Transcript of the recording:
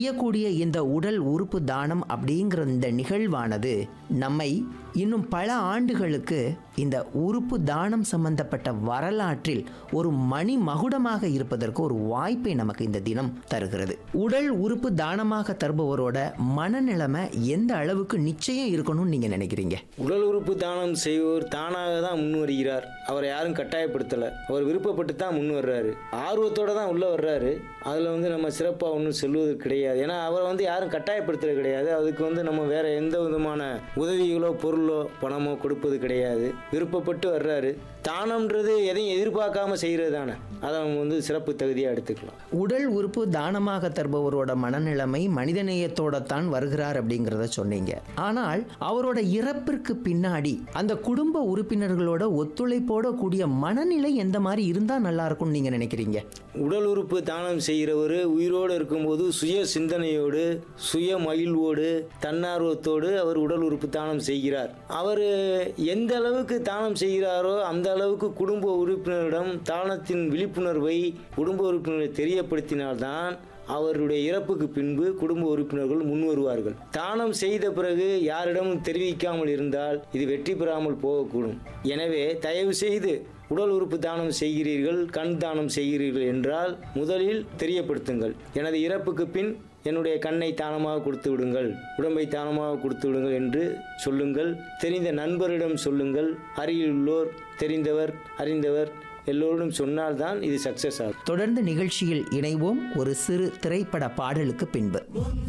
செய்யக்கூடிய இந்த உடல் உறுப்பு தானம் அப்படிங்கிற இந்த நிகழ்வானது நம்மை இன்னும் பல ஆண்டுகளுக்கு இந்த உறுப்பு தானம் சம்பந்தப்பட்ட வரலாற்றில் ஒரு மணி மகுடமாக இருப்பதற்கு ஒரு வாய்ப்பை நமக்கு இந்த தினம் தருகிறது உடல் உறுப்பு தானமாக தருபவரோட மனநிலைமை எந்த அளவுக்கு நிச்சயம் இருக்கணும்னு நீங்க நினைக்கிறீங்க உடல் உறுப்பு தானம் செய்வோர் தானாக தான் முன் வருகிறார் அவரை யாரும் கட்டாயப்படுத்தலை அவர் விருப்பப்பட்டு தான் முன் வர்றாரு ஆர்வத்தோட தான் உள்ளே வர்றாரு அதில் வந்து நம்ம சிறப்பாக ஒன்றும் சொல்லுவது கிடையாது ஏன்னா அவரை வந்து யாரும் கட்டாயப்படுத்துறது கிடையாது அதுக்கு வந்து நம்ம வேற எந்த விதமான உதவிகளோ பொருளோ பணமோ கொடுப்பது கிடையாது விருப்பப்பட்டு வர்றாரு தானம்ன்றது எதையும் எதிர்பார்க்காம செய்கிறது தானே அதை அவங்க வந்து சிறப்பு தகுதியாக எடுத்துக்கலாம் உடல் உறுப்பு தானமாக தருபவரோட மனநிலைமை மனிதநேயத்தோட தான் வருகிறார் அப்படிங்கிறத சொன்னீங்க ஆனால் அவரோட இறப்பிற்கு பின்னாடி அந்த குடும்ப உறுப்பினர்களோட ஒத்துழைப்போட கூடிய மனநிலை எந்த மாதிரி இருந்தா நல்லா இருக்கும்னு நீங்க நினைக்கிறீங்க உடல் உறுப்பு தானம் செய்கிறவர் உயிரோடு இருக்கும்போது சுய சிந்தனையோடு சுய மகிழ்வோடு தன்னார்வத்தோடு அவர் உடல் உறுப்பு தானம் செய்கிறார் அவர் எந்த அளவுக்கு தானம் செய்கிறாரோ அந்த அளவுக்கு குடும்ப உறுப்பினரிடம் தானத்தின் விழிப்புணர்வை குடும்ப உறுப்பினரை தெரியப்படுத்தினால்தான் அவருடைய இறப்புக்கு பின்பு குடும்ப உறுப்பினர்கள் முன் வருவார்கள் தானம் செய்த பிறகு யாரிடமும் தெரிவிக்காமல் இருந்தால் இது வெற்றி பெறாமல் போகக்கூடும் எனவே தயவு செய்து உடல் உறுப்பு தானம் செய்கிறீர்கள் கண் தானம் செய்கிறீர்கள் என்றால் முதலில் தெரியப்படுத்துங்கள் எனது இறப்புக்கு பின் என்னுடைய கண்ணை தானமாக கொடுத்து விடுங்கள் உடம்பை தானமாக கொடுத்து விடுங்கள் என்று சொல்லுங்கள் தெரிந்த நண்பரிடம் சொல்லுங்கள் அருகில் உள்ளோர் தெரிந்தவர் அறிந்தவர் எல்லோரிடம் சொன்னால்தான் இது சக்சஸ் ஆகும் தொடர்ந்து நிகழ்ச்சியில் இணைவோம் ஒரு சிறு திரைப்பட பாடலுக்கு பின்பு